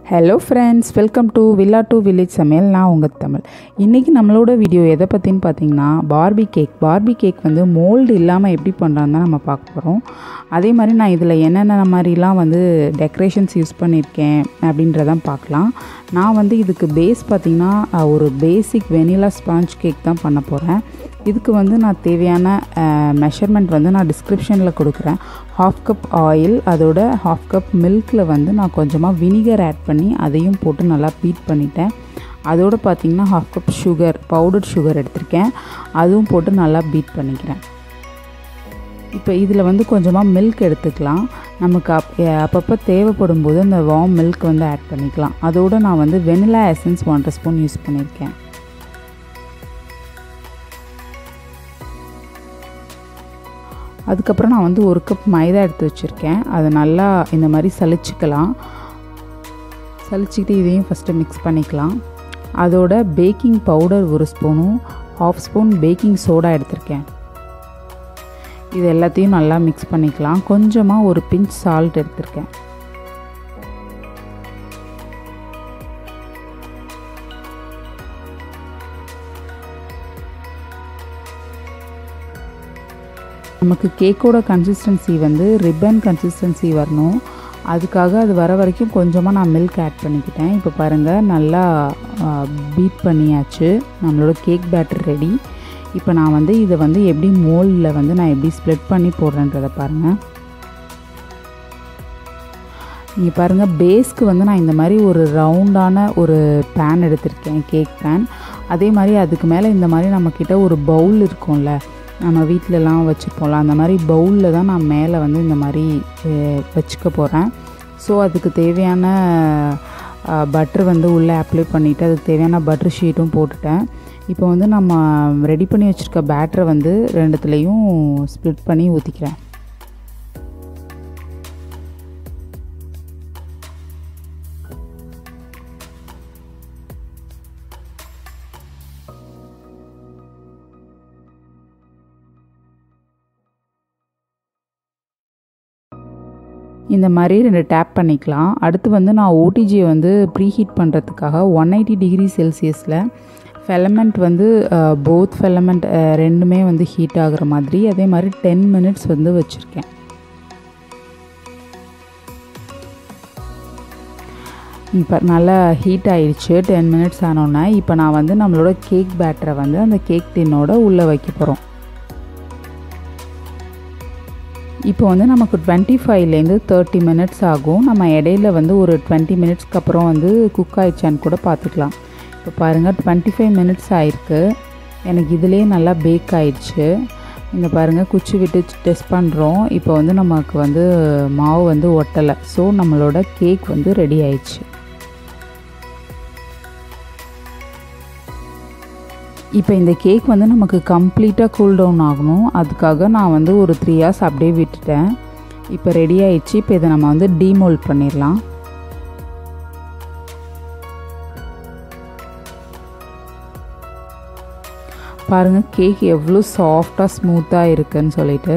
hello friends welcome to villa to village சமையல் நான் உங்கள் தமிழ் இன்றைக்கி நம்மளோட வீடியோ எதை பற்றின்னு பார்த்தீங்கன்னா பார்பி கேக் பார்பி கேக் வந்து மோல்டு இல்லாமல் எப்படி பண்ணுறான்னு தான் நம்ம பார்க்க போகிறோம் அதே மாதிரி நான் இதில் என்னென்ன மாதிரிலாம் வந்து டெக்கரேஷன்ஸ் யூஸ் பண்ணியிருக்கேன் அப்படின்றதான் பார்க்கலாம் நான் வந்து இதுக்கு பேஸ் பார்த்திங்கன்னா அஹ், ஒரு பேசிக் வெனிலா ஸ்பாஞ்ச் கேக் தான் பண்ண போகிறேன் இதுக்கு வந்து நான் தேவையான மெஷர்மெண்ட் வந்து நான் டிஸ்கிரிப்ஷனில் கொடுக்குறேன் ஹாஃப் கப் ஆயில் அதோட ஹாஃப் கப் மில்கில் வந்து நான் கொஞ்சமாக வினிகர் ஆட் பண்ணி அதையும் போட்டு நல்லா பீட் பண்ணிட்டேன் அதோடு பார்த்திங்கன்னா half cup sugar powder sugar எடுத்திருக்கேன் அதுவும் போட்டு நல்லா பீட் பண்ணிக்கிறேன் இப்போ இதில் வந்து கொஞ்சமாக மில்க் எடுத்துக்கலாம் நமக்கு அப் அப்பப்போ தேவைப்படும் போது அந்த வார்ம் மில்க் வந்து ஆட் பண்ணிக்கலாம் அதோடு நான் வந்து வெனிலா எசன்ஸ் ஒன்றரை ஸ்பூன் யூஸ் பண்ணியிருக்கேன் அதுக்கப்புறம் நான் வந்து ஒரு கப் மைதா எடுத்து வச்சுருக்கேன் அதை நல்லா இந்த மாதிரி சலிச்சுக்கலாம் சலிச்சுக்கிட்டு இதையும் ஃபஸ்ட்டு மிக்ஸ் பண்ணிக்கலாம் அதோட பேக்கிங் பவுடர் ஒரு ஸ்பூனும் ஹாஃப் ஸ்பூன் பேக்கிங் சோடா எடுத்திருக்கேன் இது எல்லாத்தையும் நல்லா மிக்ஸ் பண்ணிக்கலாம் கொஞ்சமாக ஒரு பிஞ்ச் சால்ட் எடுத்திருக்கேன் நமக்கு கேக்கோட கன்சிஸ்டன்சி வந்து ரிப்பன் கன்சிஸ்டன்சி வரணும் அதுக்காக அது வர வரைக்கும் கொஞ்சமாக நான் மில்க் ஆட் பண்ணிக்கிட்டேன் இப்போ பாருங்கள் நல்லா பீட் பண்ணியாச்சு நம்மளோட கேக் பேட்டர் ரெடி இப்போ நான் வந்து இதை வந்து எப்படி மோல்டில் வந்து நான் எப்படி ஸ்ப்ளிட் பண்ணி போடுறேன்றதை பாருங்கள் நீங்கள் பாருங்கள் பேஸ்க்கு வந்து நான் இந்த மாதிரி ஒரு ரவுண்டான ஒரு பேன் எடுத்திருக்கேன் கேக் பேன் அதே மாதிரி அதுக்கு மேலே இந்த மாதிரி நம்மக்கிட்ட ஒரு பவுல் இருக்கும்ல நம்ம வீட்டிலலாம் வச்சுருப்போம்ல அந்த மாதிரி பவுலில் தான் நான் மேலே வந்து இந்த மாதிரி அஹ், வச்சுக்க போகிறேன் ஸோ அதுக்கு தேவையான பட்டர் வந்து உள்ளே அப்ளை பண்ணிவிட்டு அதுக்கு தேவையான பட்டர் ஷீட்டும் போட்டுட்டேன் இப்போ வந்து நம்ம ரெடி பண்ணி வச்சுருக்க பேட்டரை வந்து ரெண்டுத்துலேயும் ஸ்ப்ளிட் பண்ணி ஊற்றிக்கிறேன் இந்த மாதிரி ரெண்டு டேப் பண்ணிக்கலாம் அடுத்து வந்து நான் ஓடிஜியை வந்து ப்ரீஹீட் பண்ணுறதுக்காக ஒன் எயிட்டி டிகிரி செல்சியஸில் ஃபெலமெண்ட் வந்து போத் ஃபெலமெண்ட் ரெண்டுமே வந்து ஹீட் ஆகுற மாதிரி அதே மாதிரி டென் மினிட்ஸ் வந்து வச்சுருக்கேன் இப்போ நல்லா ஹீட் ஆயிடுச்சு டென் மினிட்ஸ் ஆனோன்னே இப்போ நான் வந்து நம்மளோட கேக் பேட்டரை வந்து அந்த கேக் டின்னோட உள்ளே வைக்க போகிறோம் இப்போ வந்து நமக்கு டுவெண்ட்டி ஃபைவ்லேருந்து தேர்ட்டி மினிட்ஸ் ஆகும் நம்ம இடையில வந்து ஒரு டுவெண்ட்டி மினிட்ஸ்க்கு அப்புறம் வந்து குக் ஆயிடுச்சான்னு கூட பார்த்துக்கலாம் இப்போ பாருங்கள் டுவெண்ட்டி ஃபைவ் மினிட்ஸ் ஆயிருக்கு எனக்கு இதுலேயே நல்லா பேக் ஆயிடுச்சு இந்த பாருங்கள் குச்சி விட்டு டெஸ்ட் பண்ணுறோம் இப்போ வந்து நமக்கு வந்து மாவு வந்து ஒட்டலை ஸோ நம்மளோட கேக் வந்து ரெடி ஆயிடுச்சு இப்போ இந்த கேக் வந்து நமக்கு கம்ப்ளீட்டாக கூல் டவுன் ஆகணும் அதுக்காக நான் வந்து ஒரு த்ரீ ஹார்ஸ் அப்படியே விட்டுட்டேன் இப்போ ரெடி ஆயிடுச்சு இப்போ இதை நம்ம வந்து டீமோல்ட் பண்ணிடலாம் பாருங்கள் கேக் எவ்வளோ சாஃப்டாக ஸ்மூத்தாக இருக்குன்னு சொல்லிட்டு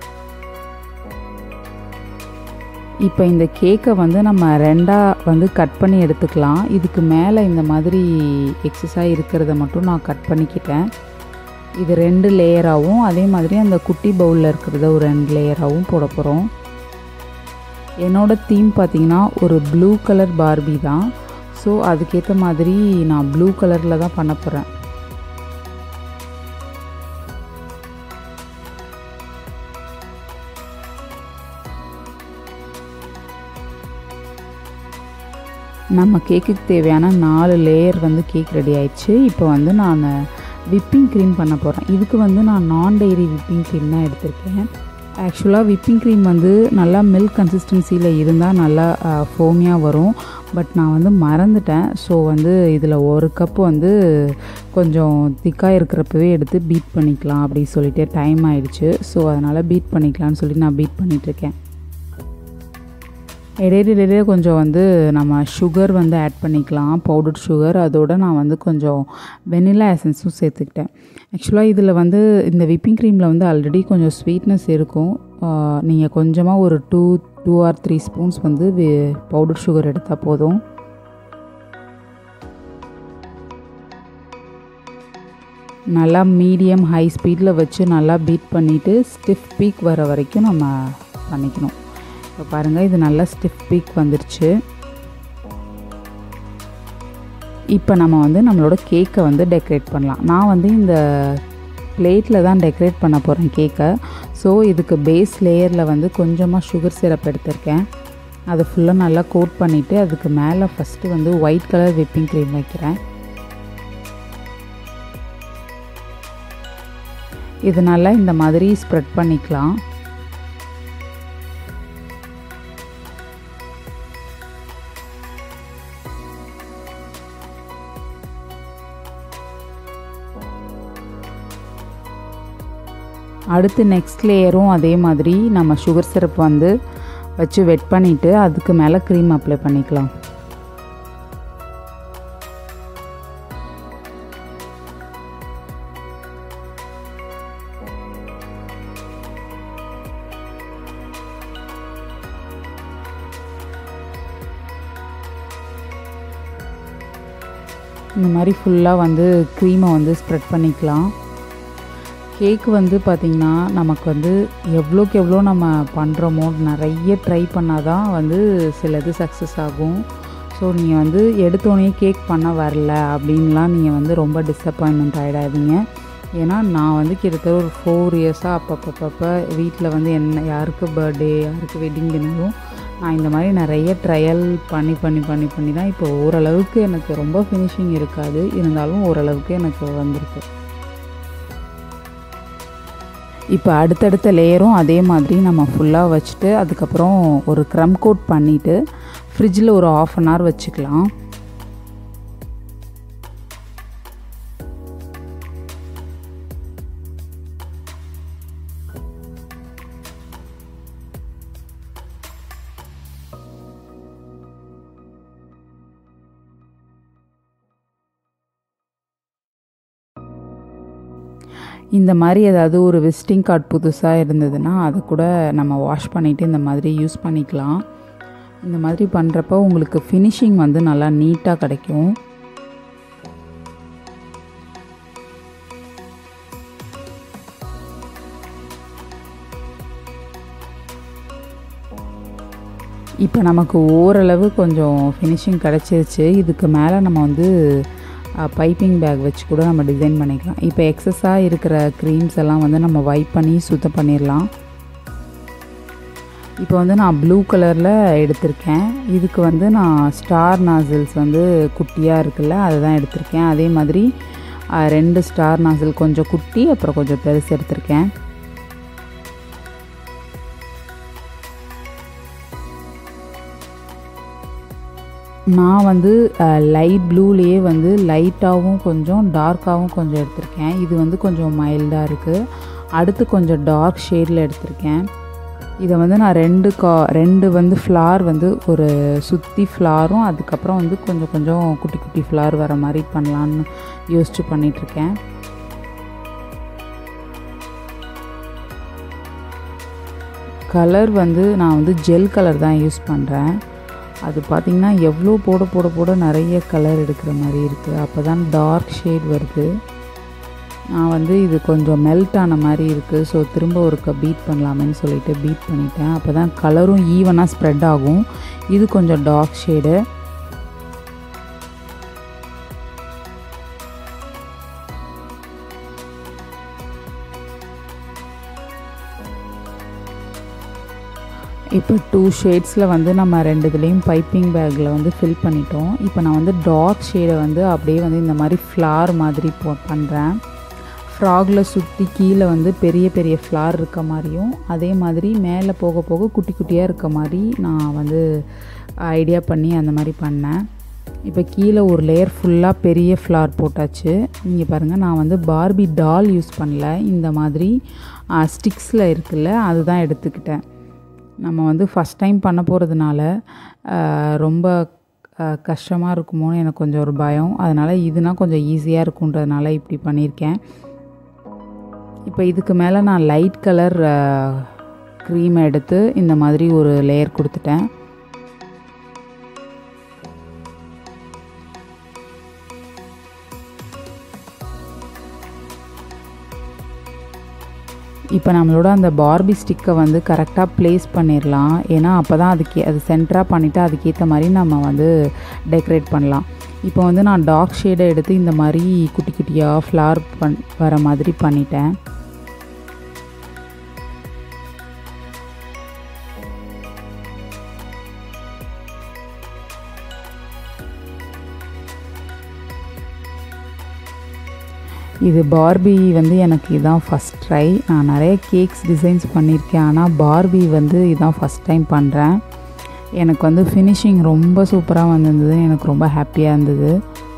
இப்போ இந்த கேக்கை வந்து நம்ம ரெண்டாக வந்து கட் பண்ணி எடுத்துக்கலாம் இதுக்கு மேலே இந்த மாதிரி எக்ஸஸாக இருக்கிறத மட்டும் நான் கட் பண்ணிக்கிட்டேன் இது ரெண்டு லேயராகவும் அதே மாதிரி அந்த குட்டி பவுலில் இருக்கிறத ஒரு ரெண்டு லேயராகவும் போட போகிறோம் என்னோட தீம் பார்த்திங்கன்னா ஒரு ப்ளூ கலர் பார்பி தான் ஸோ அதுக்கேற்ற மாதிரி நான் ப்ளூ கலரில் தான் பண்ண போகிறேன் நம்ம கேக்குக்கு தேவையான நாலு லேயர் வந்து கேக் ரெடி ஆயிடுச்சு இப்போ வந்து நான் விப்பிங் க்ரீம் பண்ண போகிறேன் இதுக்கு வந்து நான் நான் டெய்ரி விப்பிங் க்ரீம் தான் எடுத்திருக்கேன் ஆக்சுவலாக விப்பிங் க்ரீம் வந்து நல்லா மில்க் கன்சிஸ்டன்சியில் இருந்தால் நல்லா ஃபோமியாக வரும் பட் நான் வந்து மறந்துட்டேன் ஸோ வந்து இதில் ஒரு கப் வந்து கொஞ்சம் திக்காக இருக்கிறப்பவே எடுத்து பீட் பண்ணிக்கலாம் அப்படி சொல்லிட்டு டைம் ஆயிடுச்சு ஸோ அதனால் பீட் பண்ணிக்கலாம்னு சொல்லி நான் பீட் பண்ணிகிட்ருக்கேன் இடையில இடையில கொஞ்சம் வந்து நம்ம சுகர் வந்து ஆட் பண்ணிக்கலாம் பவுடர் சுகர் அதோட நான் வந்து கொஞ்சம் வெனிலா எசன்ஸும் சேர்த்துக்கிட்டேன் ஆக்சுவலாக இதில் வந்து இந்த விப்பிங் க்ரீமில் வந்து ஆல்ரெடி கொஞ்சம் ஸ்வீட்னஸ் இருக்கும் நீங்கள் கொஞ்சமாக ஒரு two two or three spoons வந்து பவுடர் சுகர் எடுத்தால் போதும் நல்லா மீடியம் ஹை ஸ்பீடில் வச்சு நல்லா பீட் பண்ணிவிட்டு ஸ்டிஃப் பீக் வர வரைக்கும் நம்ம பண்ணிக்கணும் இப்போ பாருங்கள் இது நல்லா ஸ்டிஃப் பீக் வந்துருச்சு இப்போ நம்ம வந்து நம்மளோட கேக்கை வந்து டெக்கரேட் பண்ணலாம் நான் வந்து இந்த பிளேட்டில் தான் டெக்கரேட் பண்ண போகிறேன் கேக்கை ஸோ இதுக்கு பேஸ் லேயரில் வந்து கொஞ்சமாக சுகர் சிரப் எடுத்திருக்கேன் அதை ஃபுல்லாக நல்லா கோட் பண்ணிவிட்டு அதுக்கு மேலே ஃபஸ்ட்டு வந்து ஒயிட் கலர் விப்பிங் க்ரீம் வைக்கிறேன் இது நல்லா இந்த மாதிரி ஸ்ப்ரெட் பண்ணிக்கலாம் அடுத்து நெக்ஸ்ட் லேயரும் அதே மாதிரி நம்ம சுகர் சிரப் வந்து வச்சு வெட் பண்ணிவிட்டு அதுக்கு மேலே க்ரீம் அப்ளை பண்ணிக்கலாம் இந்த மாதிரி ஃபுல்லாக வந்து க்ரீமை வந்து ஸ்ப்ரெட் பண்ணிக்கலாம் கேக் வந்து பார்த்திங்கன்னா நமக்கு வந்து எவ்வளோக்கு எவ்வளோ நம்ம பண்ணுறோமோ நிறைய ட்ரை பண்ணால் தான் வந்து சிலது சக்ஸஸ் ஆகும் ஸோ நீங்கள் வந்து எடுத்தோடனே கேக் பண்ண வரல அப்படின்லாம் நீங்கள் வந்து ரொம்ப டிசப்பாயின்மெண்ட் ஆகிடாதீங்க ஏன்னா நான் வந்து கிட்டத்தட்ட ஒரு ஃபோர் இயர்ஸாக அப்பப்பப்பப்போ வீட்டில் வந்து என்ன யாருக்கு பர்த்டே யாருக்கு வெட்டிங் தினாலும் நான் இந்த மாதிரி நிறைய ட்ரையல் பண்ணி பண்ணி பண்ணி பண்ணி தான் இப்போ ஓரளவுக்கு எனக்கு ரொம்ப ஃபினிஷிங் இருக்காது இருந்தாலும் ஓரளவுக்கு எனக்கு வந்திருக்கு இப்போ அடுத்தடுத்த லேயரும் அதே மாதிரி நம்ம ஃபுல்லாக வச்சுட்டு அதுக்கப்புறம் ஒரு க்ரம் கோட் பண்ணிவிட்டு ஃப்ரிட்ஜில் ஒரு ஆஃப் அன் ஹவர் வச்சுக்கலாம் இந்த மாதிரி ஏதாவது ஒரு விசிட்டிங் கார்டு புதுசாக இருந்ததுன்னா அதை கூட நம்ம வாஷ் பண்ணிவிட்டு இந்த மாதிரி யூஸ் பண்ணிக்கலாம் இந்த மாதிரி பண்ணுறப்ப உங்களுக்கு ஃபினிஷிங் வந்து நல்லா நீட்டாக கிடைக்கும் இப்போ நமக்கு ஓரளவு கொஞ்சம் ஃபினிஷிங் கிடச்சிருச்சு இதுக்கு மேலே நம்ம வந்து பைப்பிங் பேக் வச்சு கூட நம்ம டிசைன் பண்ணிக்கலாம் இப்போ எக்ஸஸாக இருக்கிற க்ரீம்ஸ் எல்லாம் வந்து நம்ம வைப் பண்ணி சுத்தம் பண்ணிடலாம் இப்போ வந்து நான் ப்ளூ கலரில் எடுத்திருக்கேன் இதுக்கு வந்து நான் ஸ்டார் நாசில்ஸ் வந்து குட்டியாக இருக்குல்ல அதை தான் எடுத்திருக்கேன் அதே மாதிரி ரெண்டு ஸ்டார் நாசில் கொஞ்சம் குட்டி அப்புறம் கொஞ்சம் பெருசு எடுத்திருக்கேன் நான் வந்து லைட் ப்ளூலேயே வந்து லைட்டாகவும் கொஞ்சம் டார்க்காகவும் கொஞ்சம் எடுத்திருக்கேன் இது வந்து கொஞ்சம் மைல்டாக இருக்குது அடுத்து கொஞ்சம் டார்க் ஷேடில் எடுத்திருக்கேன் இதை வந்து நான் ரெண்டு கா ரெண்டு வந்து ஃப்ளார் வந்து ஒரு சுற்றி ஃப்ளாரும் அதுக்கப்புறம் வந்து கொஞ்சம் கொஞ்சம் குட்டி குட்டி ஃப்ளார் வர மாதிரி பண்ணலான்னு யோசிச்சு பண்ணிகிட்ருக்கேன் கலர் வந்து நான் வந்து ஜெல் கலர் தான் யூஸ் பண்ணுறேன் அது பார்த்திங்கன்னா எவ்வளோ போட போட போட நிறைய கலர் எடுக்கிற மாதிரி இருக்குது அப்போ தான் டார்க் ஷேட் வருது நான் வந்து இது கொஞ்சம் மெல்ட் ஆன மாதிரி இருக்குது ஸோ திரும்ப ஒருக்க பீட் பண்ணலாமேன்னு சொல்லிட்டு பீட் பண்ணிட்டேன் அப்போ தான் கலரும் ஈவனாக ஸ்ப்ரெட் ஆகும் இது கொஞ்சம் டார்க் ஷேடு இப்போ டூ ஷேட்ஸில் வந்து நம்ம ரெண்டு இதுலேயும் பைப்பிங் பேக்கில் வந்து ஃபில் பண்ணிட்டோம் இப்போ நான் வந்து டார்க் ஷேடை வந்து அப்படியே வந்து இந்த மாதிரி ஃப்ளார் மாதிரி போ பண்ணுறேன் ஃப்ராகில் சுற்றி கீழே வந்து பெரிய பெரிய ஃப்ளார் இருக்க மாதிரியும் அதே மாதிரி மேலே போக போக குட்டி குட்டியாக இருக்க மாதிரி நான் வந்து ஐடியா பண்ணி அந்த மாதிரி பண்ணேன் இப்போ கீழே ஒரு லேயர் ஃபுல்லாக பெரிய ஃப்ளார் போட்டாச்சு நீங்கள் பாருங்கள் நான் வந்து பார்பி டால் யூஸ் பண்ணல இந்த மாதிரி ஸ்டிக்ஸில் இருக்குல்ல அதுதான் எடுத்துக்கிட்டேன் நம்ம வந்து ஃபஸ்ட் டைம் பண்ண போகிறதுனால ரொம்ப கஷ்டமாக இருக்குமோன்னு எனக்கு கொஞ்சம் ஒரு பயம் அதனால் இதுனா கொஞ்சம் ஈஸியாக இருக்குன்றதுனால இப்படி பண்ணியிருக்கேன் இப்போ இதுக்கு மேலே நான் லைட் கலர் க்ரீம் எடுத்து இந்த மாதிரி ஒரு லேயர் கொடுத்துட்டேன் இப்போ நம்மளோட அந்த பார்பி ஸ்டிக்கை வந்து கரெக்டாக ப்ளேஸ் பண்ணிடலாம் ஏன்னா அப்போ தான் அதுக்கு அது சென்டராக பண்ணிவிட்டு அதுக்கேற்ற மாதிரி நம்ம வந்து டெக்கரேட் பண்ணலாம் இப்போ வந்து நான் டார்க் ஷேடை எடுத்து இந்த மாதிரி குட்டி குட்டியாக ஃப்ளார் பண் வர மாதிரி பண்ணிட்டேன் இது பார்பி வந்து எனக்கு இதான் ஃபஸ்ட் ட்ரை நான் நிறைய கேக்ஸ் டிசைன்ஸ் பண்ணியிருக்கேன் ஆனால் பார்பி வந்து இதான் ஃபஸ்ட் டைம் பண்ணுறேன் எனக்கு வந்து ஃபினிஷிங் ரொம்ப சூப்பராக வந்திருந்தது எனக்கு ரொம்ப ஹாப்பியாக இருந்தது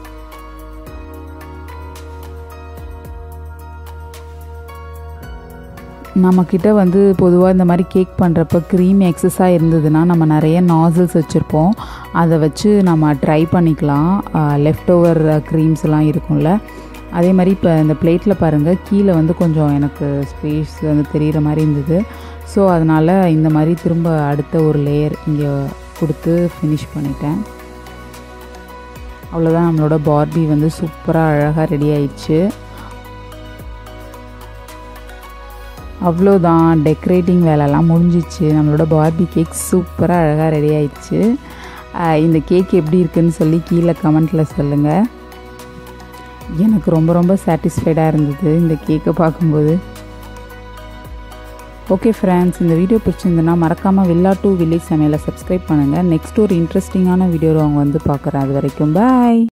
நம்மக்கிட்ட வந்து பொதுவாக இந்த மாதிரி கேக் பண்ணுறப்ப க்ரீம் எக்ஸஸாக இருந்ததுன்னா நம்ம நிறைய நாசல்ஸ் வச்சுருப்போம் அதை வச்சு நம்ம ட்ரை பண்ணிக்கலாம் லெஃப்ட் ஓவர் க்ரீம்ஸ்லாம் இருக்கும்ல அதே மாதிரி இப்போ இந்த பிளேட்டில் பாருங்கள் கீழே வந்து கொஞ்சம் எனக்கு ஸ்பேஸ் வந்து தெரிகிற மாதிரி இருந்தது ஸோ அதனால் இந்த மாதிரி திரும்ப அடுத்த ஒரு லேயர் இங்கே கொடுத்து ஃபினிஷ் பண்ணிட்டேன் அவ்வளோதான் நம்மளோட பார்பி வந்து சூப்பராக அழகாக ரெடி ஆயிடுச்சு அவ்வளோதான் டெக்கரேட்டிங் வேலைலாம் முடிஞ்சிச்சு நம்மளோட பார்பி கேக் சூப்பராக அழகாக ரெடி ஆயிடுச்சு இந்த கேக் எப்படி இருக்குன்னு சொல்லி கீழே கமெண்ட்டில் சொல்லுங்கள் எனக்கு ரொம்ப ரொம்ப சாட்டிஸ்ஃபைடாக இருந்தது இந்த கேக்கை பார்க்கும்போது ஓகே ஃப்ரெண்ட்ஸ் இந்த வீடியோ பிடிச்சிருந்துன்னா மறக்காமல் வில்லா டூ வில்லேஜ் சமையலை சப்ஸ்கிரைப் பண்ணுங்கள் நெக்ஸ்ட் ஒரு இன்ட்ரெஸ்டிங்கான வீடியோவில் அவங்க வந்து பார்க்குறேன் அது வரைக்கும் பாய்